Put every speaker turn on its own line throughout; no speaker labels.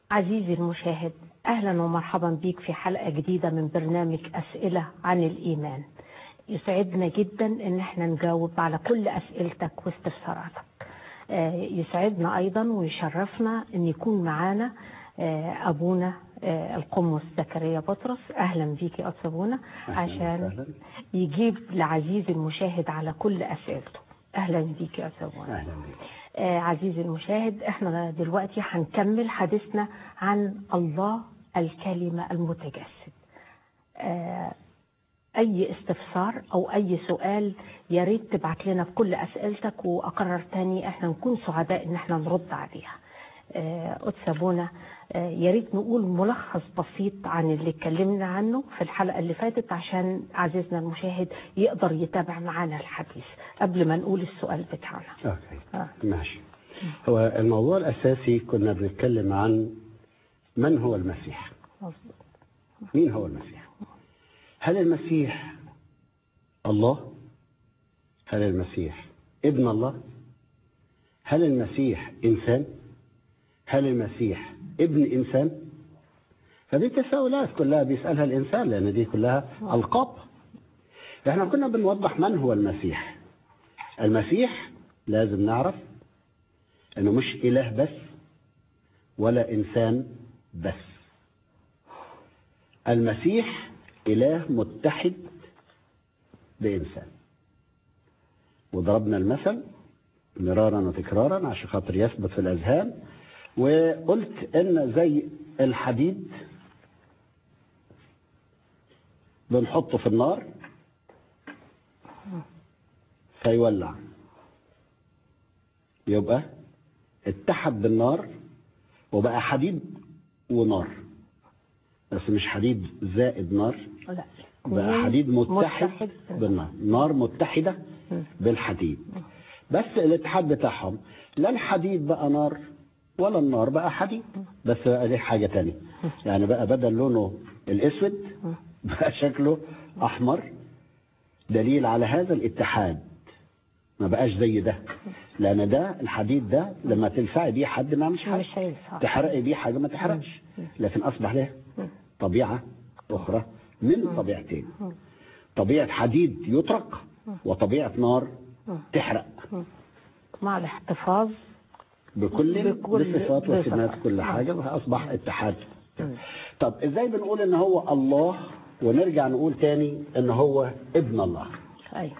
عزيزي المشاهد أهلا ومرحبا بيك في حلقة جديدة من برنامج أسئلة عن الإيمان يسعدنا جدا إن احنا نجاوب على كل أسئلتك واستفساراتك آه، يسعدنا أيضا ويشرفنا إن يكون معانا آه، أبونا آه، القمص زكريا بطرس أهلا بيك يا أستاذ أبونا
أهلاً
عشان
وسهلاً.
يجيب لعزيزي المشاهد على كل أسئلته أهلا بيك يا أستاذ أبونا
اهلا بك
آه، عزيزي المشاهد احنا دلوقتي هنكمل حديثنا عن الله الكلمة المتجسد آه، اي استفسار او اي سؤال يا ريت تبعت لنا في كل اسئلتك واقرر تاني احنا نكون سعداء ان احنا نرد عليها آه، قدس ابونا آه، يا ريت نقول ملخص بسيط عن اللي اتكلمنا عنه في الحلقه اللي فاتت عشان عزيزنا المشاهد يقدر يتابع معانا الحديث قبل ما نقول السؤال بتاعنا
اوكي
آه.
ماشي هو الموضوع الاساسي كنا بنتكلم عن من هو المسيح
مظبوط.
مين هو المسيح هل المسيح الله هل المسيح ابن الله هل المسيح انسان هل المسيح ابن انسان هذه التساؤلات كلها بيسالها الانسان لان دي كلها القاب احنا كنا بنوضح من هو المسيح المسيح لازم نعرف انه مش اله بس ولا انسان بس المسيح اله متحد بانسان وضربنا المثل مرارا وتكرارا عشان خاطر يثبت في الاذهان وقلت ان زي الحديد بنحطه في النار فيولع يبقى اتحد بالنار وبقى حديد ونار بس مش حديد زائد نار
لا
بقى حديد متحد
متحد.
بالنار نار متحدة بالحديد بس الاتحاد بتاعهم لا الحديد بقى نار ولا النار بقى حديد بس بقى دي حاجة تانية يعني بقى بدل لونه الاسود بقى شكله احمر دليل على هذا الاتحاد ما بقاش زي ده لان ده الحديد ده لما تلسعي بيه حد ما مش حاجه
مش هيلسع.
تحرقي بيه حاجه ما تحرقش لكن اصبح له طبيعه اخرى من طبيعتين طبيعه حديد يطرق وطبيعه نار تحرق
مع الاحتفاظ
بكل
بكل-
بصفات وسمات
بصفات.
كل حاجه فاصبح اتحاد طب ازاي بنقول ان هو الله ونرجع نقول تاني ان هو ابن الله
ايوه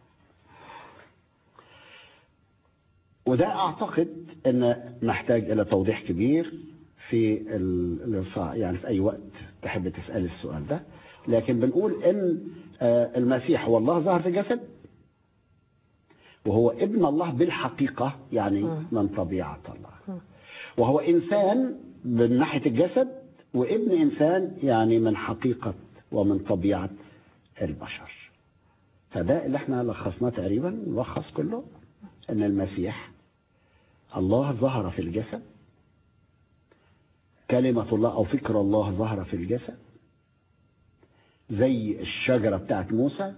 وده اعتقد ان محتاج الى توضيح كبير في ال- الارفاع يعني في اي وقت تحب تسال السؤال ده لكن بنقول ان آه، المسيح هو الله ظهر في جسد وهو ابن الله بالحقيقه يعني من طبيعه الله وهو انسان من ناحيه الجسد وابن انسان يعني من حقيقه ومن طبيعه البشر فده اللي احنا لخصناه تقريبا نلخص كله ان المسيح الله ظهر في الجسد كلمة الله أو فكر الله ظهر في الجسد زي الشجرة بتاعت موسى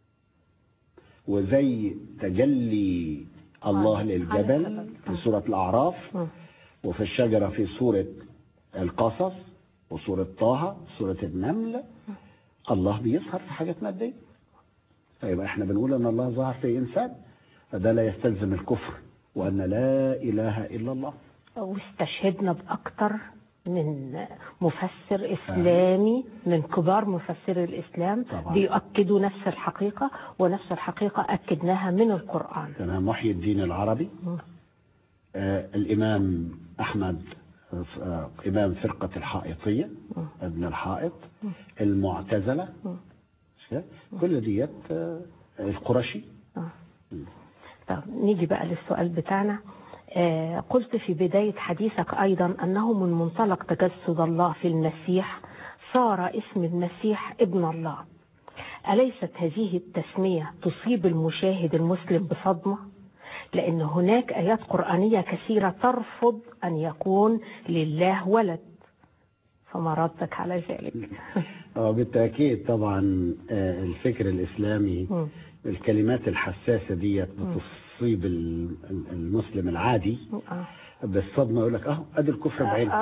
وزي تجلي الله
على- على
للجبل
الجبل.
في سورة الأعراف
مم.
وفي الشجرة في سورة القصص وسورة طه سورة النمل الله بيظهر في حاجات مادية فيبقى احنا بنقول ان الله ظهر في انسان فده لا يستلزم الكفر وان لا اله الا الله
واستشهدنا بأكتر من مفسر إسلامي من كبار مفسري الإسلام
طبعا.
بيؤكدوا نفس الحقيقة ونفس الحقيقة أكدناها من القرآن
كان محي الدين العربي آه الامام احمد آه امام فرقه الحائطيه ابن الحائط المعتزله كل ديت آه القرشي
آه. طب نيجي بقى للسؤال بتاعنا آه قلت في بداية حديثك أيضا أنه من منطلق تجسد الله في المسيح صار اسم المسيح ابن الله أليست هذه التسمية تصيب المشاهد المسلم بصدمة؟ لأن هناك آيات قرآنية كثيرة ترفض أن يكون لله ولد فما ردك على ذلك؟
اه بالتاكيد طبعا آه الفكر الاسلامي
مم.
الكلمات الحساسه ديت بتصيب ال- ال- المسلم العادي
آه.
بالصدمه يقول لك اه ادي الكفر بعينه
آه.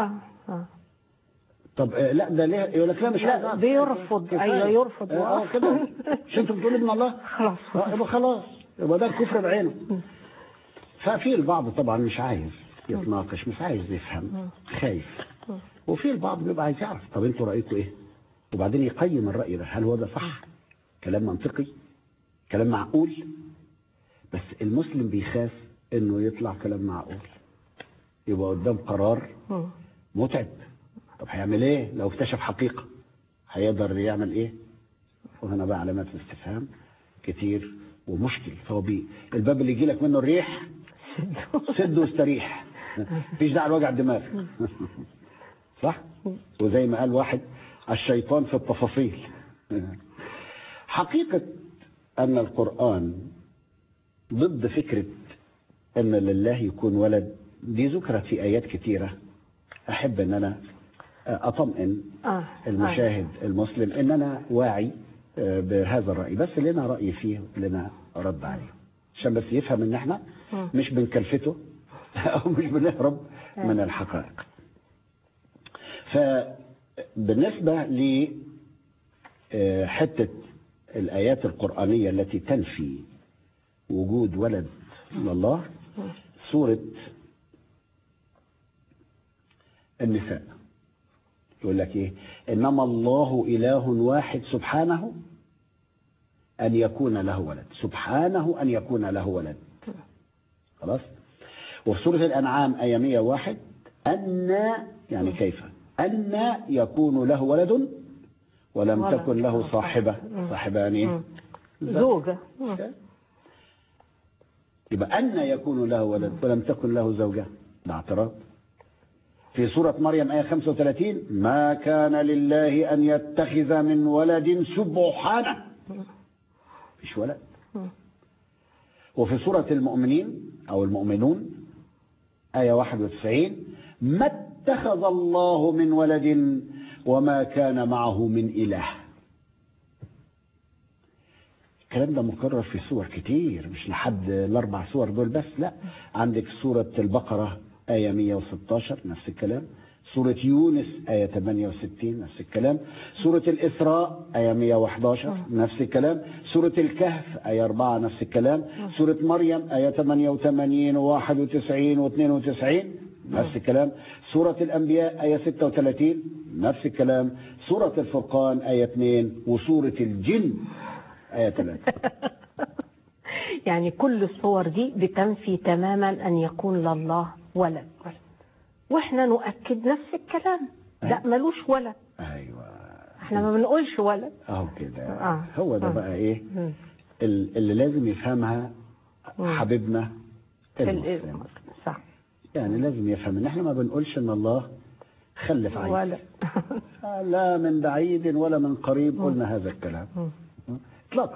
آه.
طب آه، لا ده ليه يقول لك لا مش
لا،
عايز أعرف.
بيرفض.
كفاية.
أيوة، يرفض.
اه آه، كده مش انتوا بتقولوا ابن الله
خلاص
آه، يبقى خلاص يبقى ده الكفر بعينه ففي البعض طبعا مش عايز يتناقش مش عايز يفهم خايف وفي البعض بيبقى عايز يعرف طب انتوا رايكم ايه وبعدين يقيم الراي ده هل هو ده صح كلام منطقي كلام معقول بس المسلم بيخاف انه يطلع كلام معقول يبقى قدام قرار
مم.
متعب طب هيعمل ايه لو اكتشف حقيقة هيقدر يعمل ايه وهنا بقى علامات الاستفهام كتير ومشكل فهو بي الباب اللي يجي لك منه الريح سد واستريح مفيش داعي لوجع الدماغ صح وزي ما قال واحد الشيطان في التفاصيل حقيقة أن القرآن ضد فكرة أن لله يكون ولد دي ذكرت في آيات كتيرة أحب أن أنا أطمئن
آه.
المشاهد المسلم ان انا واعي آه، بهذا الراي بس لنا راي فيه لنا رد عليه عشان بس يفهم ان احنا
مم.
مش بنكلفته او مش بنهرب من الحقائق فبالنسبه ل آه، حته الايات القرانيه التي تنفي وجود ولد لله سوره النساء يقول لك ايه انما الله اله واحد سبحانه ان يكون له ولد سبحانه ان يكون له ولد خلاص وفي سوره الانعام ايه 101 ان يعني كيف ان يكون له ولد ولم
ولد.
تكن له صاحبه صاحبه يعني ايه
مم. زوجة مم.
يبقى أن يكون له ولد ولم تكن له زوجة ده اعتراض في سورة مريم آية 35 ما كان لله أن يتخذ من ولد سبحانه مفيش ولد وفي سورة المؤمنين أو المؤمنون آية 91 ما اتخذ الله من ولد وما كان معه من إله الكلام ده مكرر في سور كتير مش لحد الاربع سور دول بس لا عندك سوره البقره ايه 116 نفس الكلام سورة يونس آية 68 نفس الكلام سورة الإسراء آية 111 نفس الكلام سورة الكهف آية 4 نفس الكلام سورة مريم آية 88 و91 و92 نفس الكلام سورة الأنبياء آية 36 نفس الكلام سورة الفرقان آية 2 وسورة الجن آية 3
يعني كل الصور دي بتنفي تماما أن يكون لله ولد واحنا نؤكد نفس الكلام لا ملوش ولد
ايوه
احنا ما بنقولش ولد
اهو كده
آه.
هو ده
آه.
بقى ايه
مم.
ال- اللي لازم يفهمها
مم.
حبيبنا
في
المسلم
الإذن. صح
يعني لازم يفهم ان احنا ما بنقولش ان الله خلف عيل
ولد
لا من بعيد ولا من قريب قلنا هذا الكلام
مم.
اطلاقا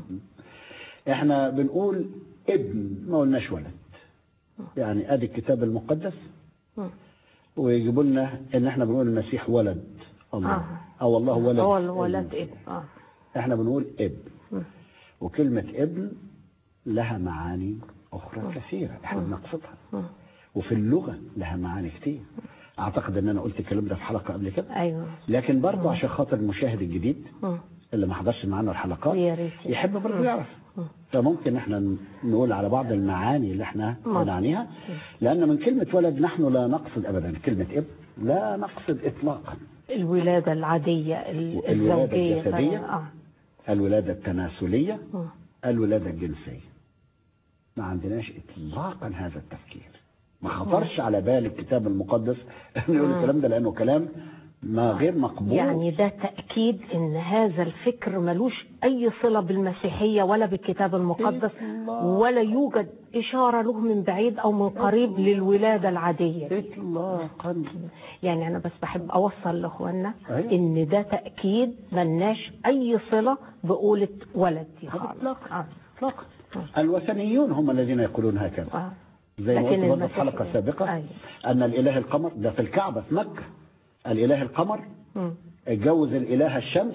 احنا بنقول ابن ما قلناش ولد يعني ادي الكتاب المقدس
مم.
ويجيبوا لنا ان احنا بنقول المسيح ولد الله
آه.
او الله ولد
هو الولد ابن اه
احنا بنقول ابن
مم.
وكلمة ابن لها معاني أخرى كثيرة احنا بنقصدها
مم.
وفي اللغة لها معاني كتير أعتقد أن أنا قلت الكلام ده في حلقة قبل كده
ايوه
لكن برضه عشان خاطر المشاهد الجديد
مم.
اللي ما حضرش معانا الحلقات
يا ريت.
يحب برضه
مم.
يعرف
مم.
فممكن احنا نقول على بعض المعاني اللي احنا
مم.
بنعنيها لأن من كلمة ولد نحن لا نقصد أبدا كلمة ابن لا نقصد إطلاقا
الولادة العادية ال-
الولادة
الزوجية
الجسدية؟
اه
الولادة التناسلية
مم.
الولادة الجنسية ما عندناش إطلاقا هذا التفكير ما خطرش على بال الكتاب المقدس انه يقول الكلام ده لانه كلام ما غير مقبول
يعني ده تأكيد ان هذا الفكر ملوش اي صلة بالمسيحية ولا بالكتاب المقدس
الله.
ولا يوجد اشارة له من بعيد او من قريب للولادة العادية
اطلاقا
يعني انا بس بحب اوصل لاخواننا
أيوة.
ان ده تأكيد ملناش اي صلة بقولة ولد دي خالص
إطلاقا.
آه.
اطلاقا الوثنيون هم الذين يقولون هكذا
آه.
زي ما
لكن
قلت برضه في
المسيحية-
حلقه سابقه
أيوة.
ان الاله القمر ده في الكعبه في مكه الاله القمر
مم.
اتجوز الاله الشمس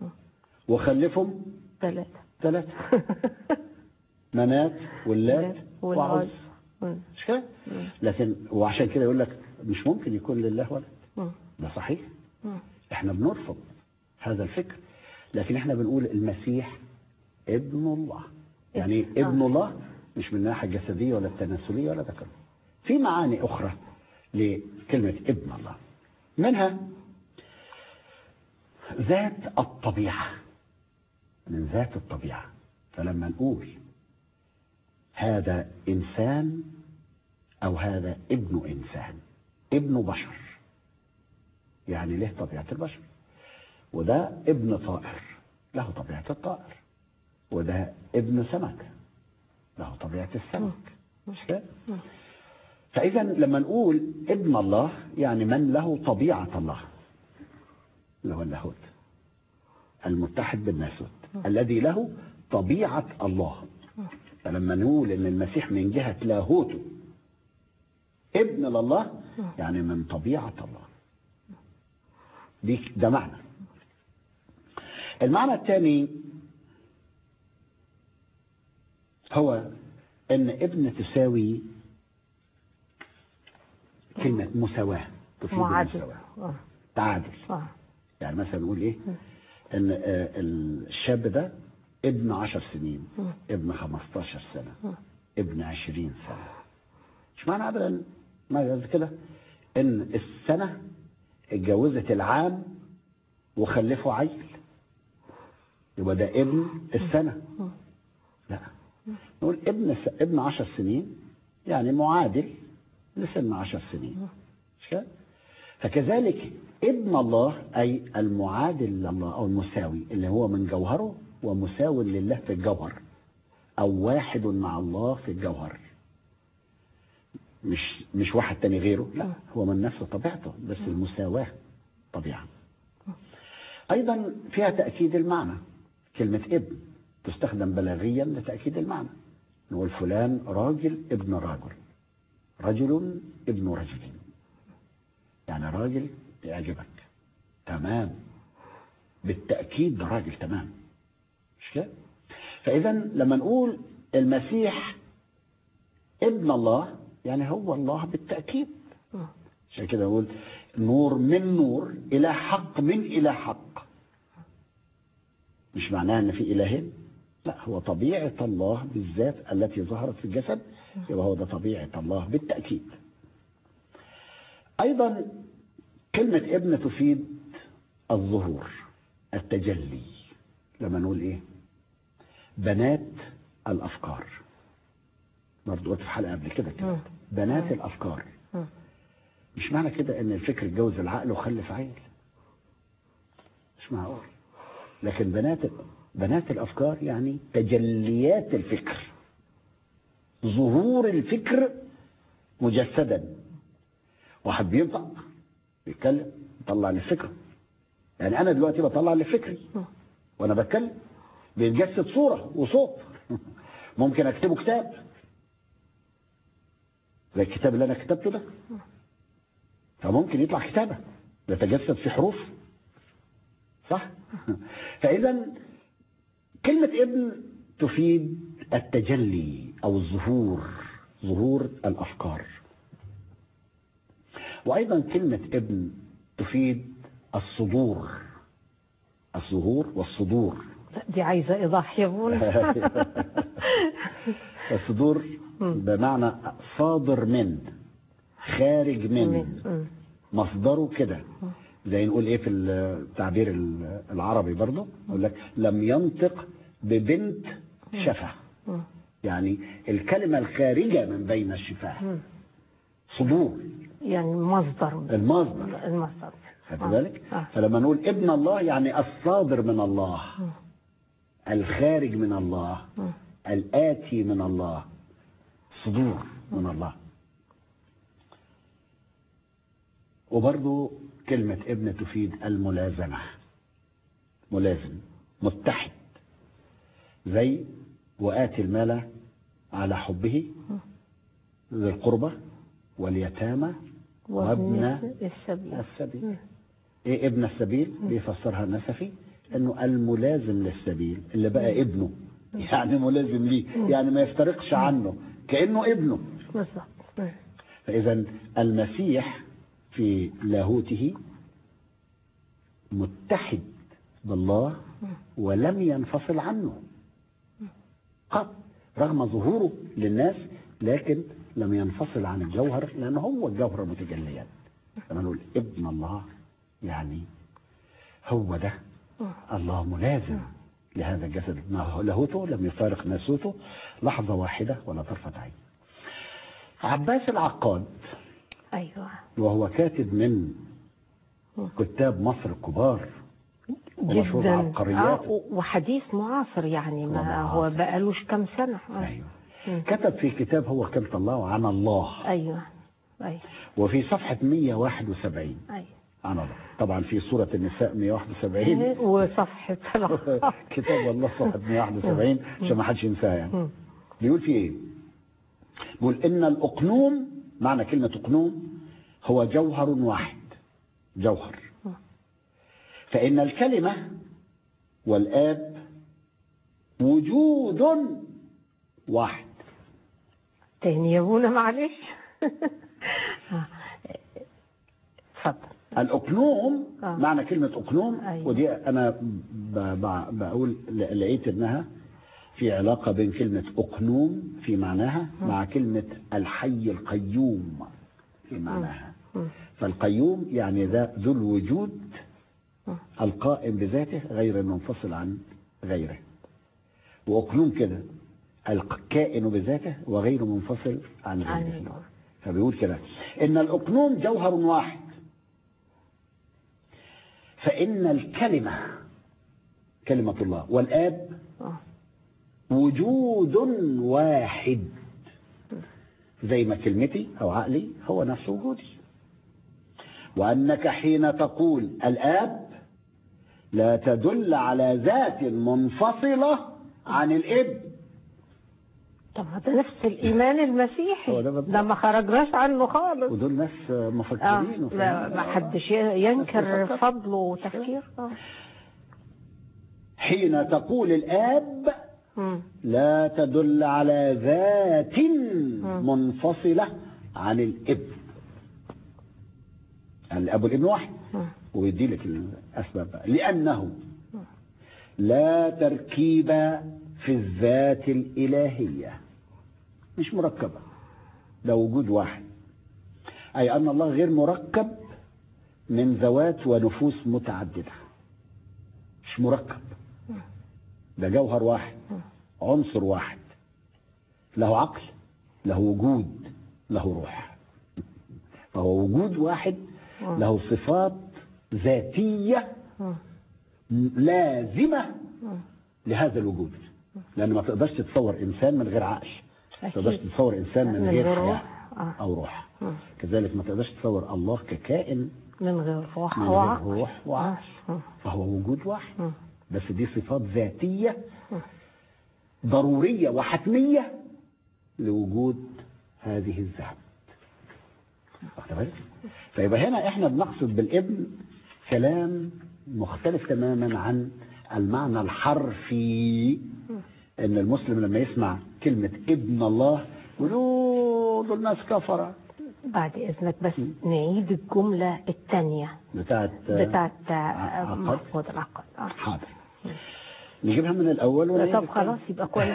وخلفهم
ثلاثة
ثلاثه منات واللات
والعز
وعز
مم.
مش كده؟ لكن وعشان كده يقول لك مش ممكن يكون لله ولد
مم.
ده صحيح
مم.
احنا بنرفض هذا الفكر لكن احنا بنقول المسيح ابن الله يعني إيه
آه.
ابن الله مش من الناحيه الجسديه ولا التناسليه ولا ده كله في معاني اخرى لكلمه ابن الله منها ذات الطبيعه من ذات الطبيعه فلما نقول هذا انسان او هذا ابن انسان ابن بشر يعني له طبيعه البشر وده ابن طائر له طبيعه الطائر وده ابن سمك له طبيعه السمك مش كده؟ فاذا لما نقول ابن الله يعني من له طبيعه الله اللي هو اللاهوت المتحد بالناسوت الذي له طبيعه الله فلما نقول ان المسيح من جهه لاهوته ابن لله يعني من طبيعه الله دي ده معنى المعنى الثاني هو ان ابن تساوي كلمة مساواة تفيد
معادل
المساواة
آه.
تعادل
آه.
يعني مثلا نقول ايه ان آه، الشاب ده ابن عشر سنين ابن خمستاشر سنة ابن عشرين سنة مش معنى ابدا ما قصدي كده ان السنة اتجوزت العام وخلفوا عيل يبقى ده ابن السنة لا نقول ابن س... ابن عشر سنين يعني معادل لسن عشر سنين مش كده؟ فكذلك ابن الله أي المعادل لله أو المساوي اللي هو من جوهره ومساو لله في الجوهر أو واحد مع الله في الجوهر مش مش واحد تاني غيره لا هو من نفس طبيعته بس المساواة طبيعة أيضا فيها تأكيد المعنى كلمة ابن تستخدم بلاغيا لتأكيد المعنى نقول فلان راجل ابن راجل رجل ابن رجل يعني راجل يعجبك تمام بالتأكيد ده راجل تمام مش كده فإذا لما نقول المسيح ابن الله يعني هو الله بالتأكيد
آه.
عشان كده نقول نور من نور إلى حق من إلى حق مش معناها ان في الهين لا هو طبيعه الله بالذات التي ظهرت في الجسد يبقى هو ده طبيعه الله بالتاكيد ايضا كلمه ابن تفيد الظهور التجلي لما نقول ايه بنات الافكار برضه قلت في حلقه قبل كده كده
مم.
بنات الافكار
مم.
مش معنى كده ان الفكر اتجوز العقل وخلف عيل مش معقول لكن بنات بنات الافكار يعني تجليات الفكر ظهور الفكر مجسدا واحد بينطق بيتكلم يطلع لي فكره يعني انا دلوقتي بطلع لي فكري وانا بتكلم بيتجسد صوره وصوت ممكن اكتبه كتاب زي الكتاب اللي انا كتبته ده فممكن يطلع كتابه يتجسد في حروف صح فاذا كلمه ابن تفيد التجلي او الظهور ظهور الافكار وايضا كلمه ابن تفيد الصدور الظهور والصدور
لا، دي عايزة إيضاح يا بولا
الصدور بمعنى صادر من خارج من
مم.
مصدره كده زي نقول ايه في التعبير العربي برضه يقول لك لم ينطق ببنت شفه
مم.
يعني الكلمه الخارجه من بين الشفاه
مم.
صدور
يعني مصدر
المصدر
المصدر
خدت
آه.
بالك
آه.
فلما نقول ابن الله يعني الصادر من الله الخارج من الله
مم.
الآتي من الله صدور من الله وبرضو كلمة ابن تفيد الملازمة ملازم متحد زي وآتي المال على حبه ذي القربى واليتامى وابن
السبيل
السبيل ايه ابن السبيل بيفسرها النسفي انه الملازم للسبيل اللي بقى ابنه يعني ملازم ليه يعني ما يفترقش عنه كانه ابنه
بالظبط مم.
فاذا المسيح في لاهوته متحد بالله ولم ينفصل عنه قط رغم ظهوره للناس لكن لم ينفصل عن الجوهر لأنه هو الجوهر متجليا لما نقول ابن الله يعني هو ده الله ملازم لهذا الجسد ما لاهوته لم يفارق ناسوته لحظة واحدة ولا طرفة عين عباس العقاد
ايوه
وهو كاتب من كتاب مصر الكبار ومشهور
جدا
بعبقرياته.
آه وحديث معاصر يعني ما
ومعاصر.
هو بقالوش كام سنه آه.
أيوه.
مم.
كتب في كتاب هو كلمة الله عن الله
ايوه ايوه
وفي صفحة 171
ايوه
عن الله طبعا في سورة النساء 171
وصفحه
كتاب الله صفحة 171 عشان ما حدش ينساها يعني
مم.
بيقول في ايه؟ بيقول ان الاقنوم معنى كلمة اقنوم هو جوهر واحد جوهر فإن الكلمة والآب وجود واحد
تاني يا ابونا معلش آه. اتفضل
الأقنوم
آه.
معنى كلمة أقنوم
أيوة.
ودي أنا ب- ب- بقول لقيت إنها في علاقة بين كلمة أقنوم في معناها مع كلمة الحي القيوم في معناها
مم.
فالقيوم يعني ذا ذو الوجود
مم.
القائم بذاته غير المنفصل عن غيره وأقنوم كده الكائن بذاته وغير منفصل عن
عن
غيره
غيره.
فبيقول كده إن الأقنوم جوهر واحد فإن الكلمة كلمة الله والآب
آه.
وجود واحد زي ما كلمتي أو عقلي هو نفس وجودي وأنك حين تقول الآب لا تدل على ذات منفصلة عن الابن
طب ما ده نفس الايمان المسيحي
هو ده بالظبط.
ده ما خرجناش عنه خالص
ودول ناس
اه
مفكرين
لا
وفاهمين.
ما حدش ينكر
بس
فضله وتفكير اه
حين تقول الآب
مم.
لا تدل على ذات منفصلة عن الابن يعني الأب والابن واحد
مم.
ويدي لك الأسباب بقى. لأنه لا تركيب في الذات الإلهية مش مركبة ده وجود واحد أي أن الله غير مركب من ذوات ونفوس متعددة مش مركب ده جوهر واحد عنصر واحد له عقل له وجود له روح فهو وجود واحد له صفات ذاتية
مم.
لازمة
مم.
لهذا الوجود لأن ما تقدرش تتصور إنسان من غير عقل ما
أكيد.
تقدرش تتصور إنسان من
من
غير
غير
حياة
روح. آه.
أو روح
مم.
كذلك ما تقدرش تتصور الله ككائن
من غير روح
من
او
غير
عقل
روح وعقل
مم.
فهو وجود واحد
مم.
بس دي صفات ذاتية
مم.
ضرورية وحتمية لوجود هذه الذات واخد بالك؟ فيبقى هنا احنا بنقصد بالابن كلام مختلف تماما عن المعنى الحرفي ان المسلم لما يسمع كلمة ابن الله يقول "أوه، دول ناس كفرة
بعد اذنك بس نعيد الجمله الثانيه
بتاعت
بتاعت
عقد.
محمود العقد آه.
حاضر نجيبها من الاول
لا،
ولا
طب خلاص يبقى كويس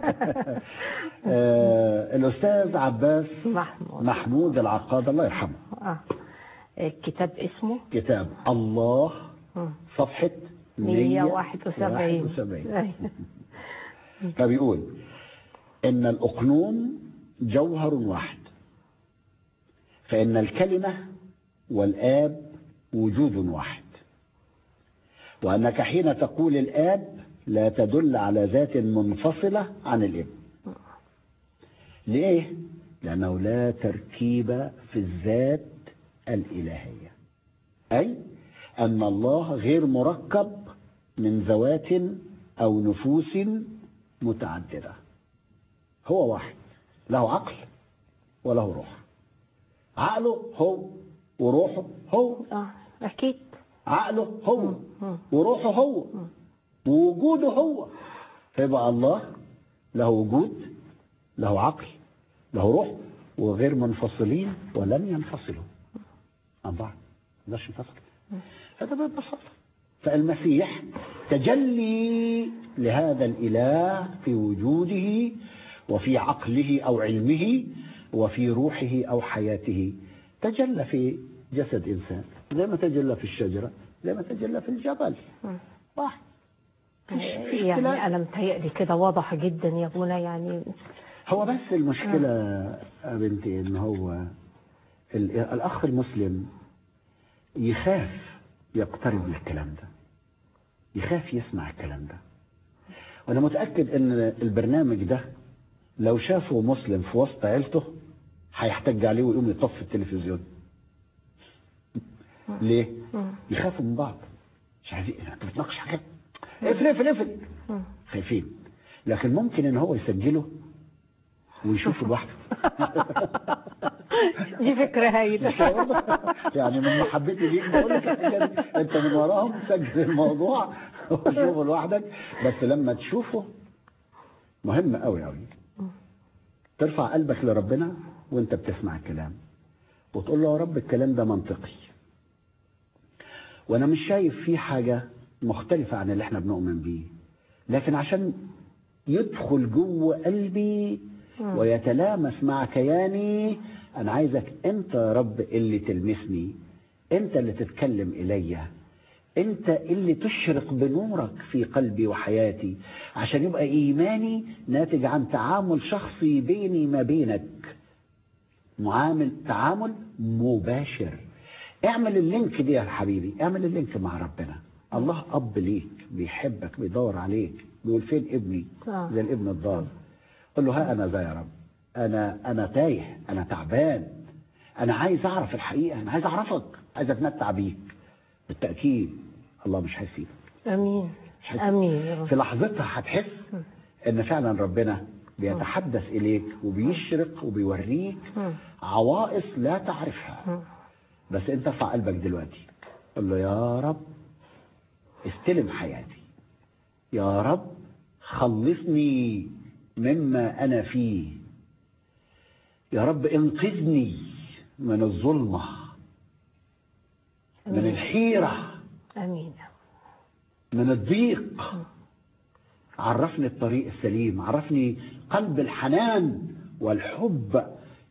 آه الاستاذ عباس
محمود
محمود العقاد الله يرحمه
اه الكتاب اسمه
كتاب الله
مم.
صفحة
171
171
أيوة.
فبيقول إن الأقنوم جوهر واحد فإن الكلمة والآب وجود واحد وأنك حين تقول الآب لا تدل على ذات منفصلة عن الابن ليه؟ لأنه لا تركيب في الذات الإلهية أي أن الله غير مركب من ذوات أو نفوس متعددة هو واحد له عقل وله روح عقله هو وروحه هو
اه اكيد
عقله هو
مم.
وروحه هو ووجوده هو فيبقى الله له وجود له عقل له روح وغير منفصلين ولن ينفصلوا عن بعض ما نقدرش نفصل هذا ببساطة فالمسيح تجلي لهذا الإله في وجوده وفي عقله أو علمه وفي روحه أو حياته تجلى في جسد إنسان زي ما تجلى في الشجرة زي ما تجلى في الجبل واحد فيش- فيش
يعني
اختلاف.
انا متهيألي كده واضح جدا يا ابونا يعني
هو بس المشكلة يا بنتي ان هو ال- الاخ المسلم يخاف يقترب من الكلام ده يخاف يسمع الكلام ده وانا متأكد ان البرنامج ده لو شافه مسلم في وسط عيلته هيحتج عليه ويقوم يطفي التلفزيون ليه؟ يخافوا من بعض مش عايزين انت بتناقش حاجات اقفل اقفل اقفل خايفين لكن ممكن ان هو يسجله ويشوفه لوحده
دي فكرة هايلة
يعني من محبتي ليك بقول لك الحاجة دي، انت من وراهم سجل الموضوع وشوفه لوحدك بس لما تشوفه مهم قوي قوي ترفع قلبك لربنا وانت بتسمع الكلام وتقول له يا رب الكلام ده منطقي وانا مش شايف فيه حاجه مختلفه عن اللي احنا بنؤمن بيه لكن عشان يدخل جوه قلبي ويتلامس مع كياني انا عايزك انت يا رب اللي تلمسني انت اللي تتكلم الي انت اللي تشرق بنورك في قلبي وحياتي عشان يبقى ايماني ناتج عن تعامل شخصي بيني ما بينك معامل تعامل مباشر اعمل اللينك دي يا حبيبي اعمل اللينك مع ربنا الله اب ليك بيحبك بيدور عليك بيقول فين ابني
آه.
زي الابن الضال قل له ها انا ذا يا رب انا انا تايه انا تعبان انا عايز اعرف الحقيقه انا عايز اعرفك عايز اتمتع بيك بالتاكيد الله مش هيسيبك
امين
مش هيسيبك.
امين يا رب
في لحظتها هتحس ان فعلا ربنا بيتحدث اليك وبيشرق وبيوريك
مم.
عوائص لا تعرفها
مم.
بس انت ارفع قلبك دلوقتي قل له يا رب استلم حياتي يا رب خلصني مما انا فيه يا رب انقذني من الظلمه من الحيره
امين
من الضيق عرفني الطريق السليم عرفني قلب الحنان والحب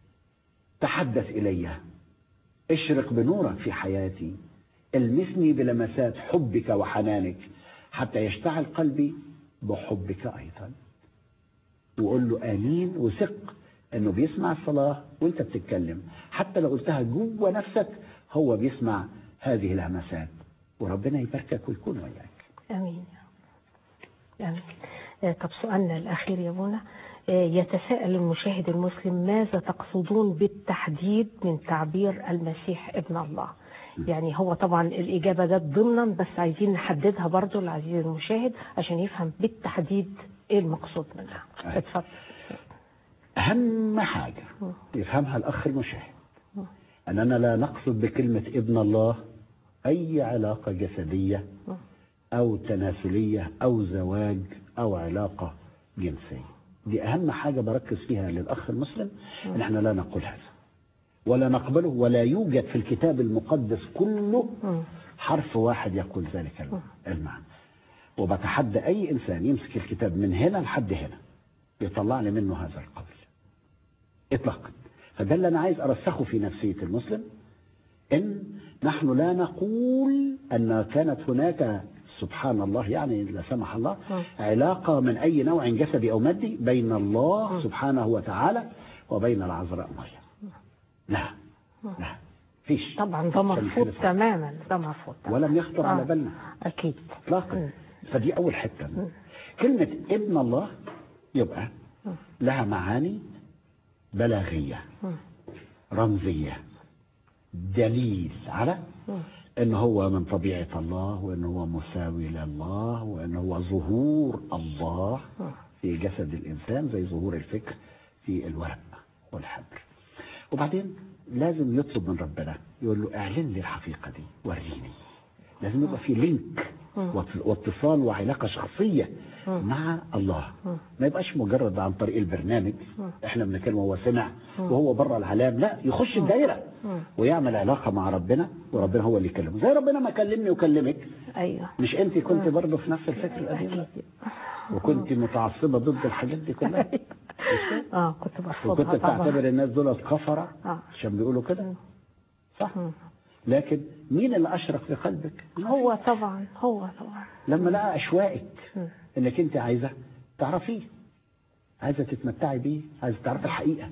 تحدث الي اشرق بنورك في حياتي المسني بلمسات حبك وحنانك حتى يشتعل قلبي بحبك ايضا وقول له امين وثق انه بيسمع الصلاه وانت بتتكلم حتى لو قلتها جوه نفسك هو بيسمع هذه اللمسات وربنا يباركك ويكون وياك
امين امين آه، طب سؤالنا الاخير يا بونا آه، يتساءل المشاهد المسلم ماذا تقصدون بالتحديد من تعبير المسيح ابن الله يعني هو طبعا الإجابة ده ضمنا بس عايزين نحددها برضو لعزيز المشاهد عشان يفهم بالتحديد ايه المقصود منها
أيوة.
اتفضل
أهم حاجة يفهمها الأخ المشاهد أننا لا نقصد بكلمة ابن الله أي علاقة جسدية أو تناسلية أو زواج أو علاقة جنسية دي أهم حاجة بركز فيها للأخ المسلم إن إحنا لا نقول هذا ولا نقبله ولا يوجد في الكتاب المقدس كله
مم.
حرف واحد يقول ذلك المعنى وبتحدى أي إنسان يمسك الكتاب من هنا لحد هنا يطلع لي منه هذا القول اطلاقا فده اللي انا عايز ارسخه في نفسيه المسلم ان نحن لا نقول ان كانت هناك سبحان الله يعني لا سمح الله
م.
علاقه من اي نوع جسدي او مادي بين الله سبحانه وتعالى وبين العذراء مريم لا لا فيش
طبعا ده مرفوض تماما ده مرفوض تماما.
ولم يخطر على
آه،
بالنا
اكيد
اطلاقا فدي اول حته كلمه ابن الله يبقى لها معاني بلاغيه
مم.
رمزيه دليل على ان هو من طبيعه الله وان هو مساوي لله وان هو ظهور الله في جسد الانسان زي ظهور الفكر في الورق والحبر وبعدين لازم يطلب من ربنا يقول له اعلن لي الحقيقه دي وريني لازم يبقى في لينك وات- واتصال وعلاقه شخصيه مع الله ما يبقاش مجرد عن طريق البرنامج احنا بنتكلم وهو سمع وهو بره العلام لا يخش الدايره ويعمل علاقه مع ربنا وربنا هو اللي يكلمه زي ربنا ما كلمني وكلمك
ايوه
مش انت كنت برضه في نفس الفكر القديم ده؟ وكنت متعصبه ضد الحاجات دي كلها
اه كنت برفضها
وكنت
طبعا
بتعتبر الناس دول كفره
آه.
عشان بيقولوا كده صح لكن مين اللي اشرق في قلبك
هو طبعا هو طبعا
لما لقى اشواقك انك انت عايزه تعرفيه عايزه تتمتعي بيه عايزه تعرفي الحقيقه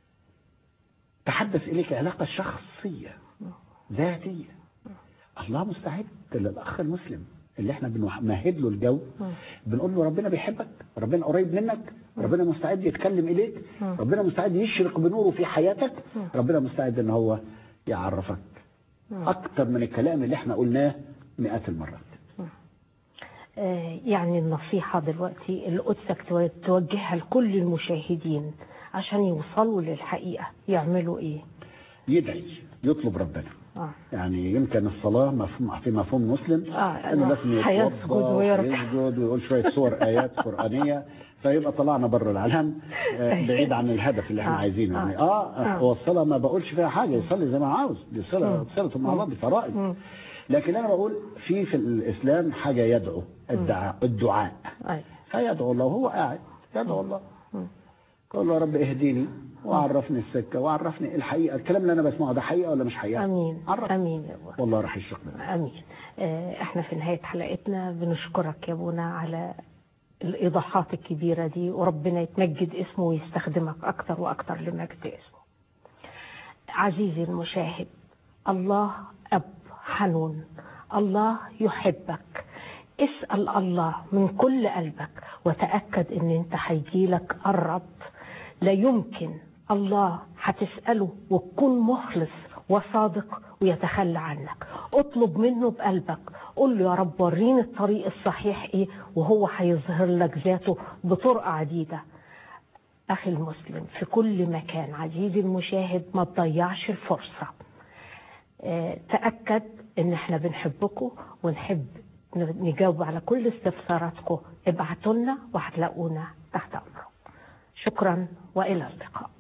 تحدث اليك علاقه شخصيه ذاتيه الله مستعد للاخ المسلم اللي احنا بنمهد له الجو بنقول له ربنا بيحبك ربنا قريب منك ربنا مستعد يتكلم اليك ربنا مستعد يشرق بنوره في حياتك ربنا مستعد ان هو يعرفك اكتر من الكلام اللي احنا قلناه مئات المرات
آه، يعني النصيحة دلوقتي اللي قدسك تو- توجهها لكل المشاهدين عشان يوصلوا للحقيقة يعملوا ايه؟
يدعي يطلب ربنا
اه
يعني يمكن الصلاة مفهوم في مفهوم مسلم
آه،
انه لازم
هيسجد
يتوضا
ويركع.
ويسجد ويقول شوية صور آيات قرآنية فيبقى طلعنا بره العالم آه، بعيد عن الهدف اللي احنا
آه،
عايزينه يعني
آه،
اه
آه.
هو الصلاة ما بقولش فيها حاجة يصلي زي ما عاوز دي صلة صلة مع الله دي فرائض لكن انا بقول في في الاسلام حاجة يدعو الدعاء الدعاء
ايوه
فيدعو الله وهو قاعد يدعو الله قال له يا رب اهديني وعرفني السكة وعرفني الحقيقة الكلام اللي أنا بسمعه ده حقيقة ولا مش حقيقة
امين
عرف
امين يا ابونا
والله راح يشرق منك
امين آه، احنا في نهاية حلقتنا بنشكرك يا ابونا على الايضاحات الكبيرة دي وربنا يتمجد اسمه ويستخدمك اكتر واكتر لمجد اسمه عزيزي المشاهد الله اب حنون الله يحبك اسأل الله من كل قلبك وتأكد ان انت هيجيلك قرب لا يمكن الله هتسأله وتكون مخلص وصادق ويتخلى عنك اطلب منه بقلبك قول له يا رب وريني الطريق الصحيح ايه وهو هيظهر لك ذاته بطرق عديدة أخي المسلم في كل مكان عزيزي المشاهد ما تضيعش الفرصة آه، تأكد ان احنا بنحبكم ونحب نجاوب على كل استفساراتكم ابعتوا لنا وهتلاقونا تحت امركم شكرا والى اللقاء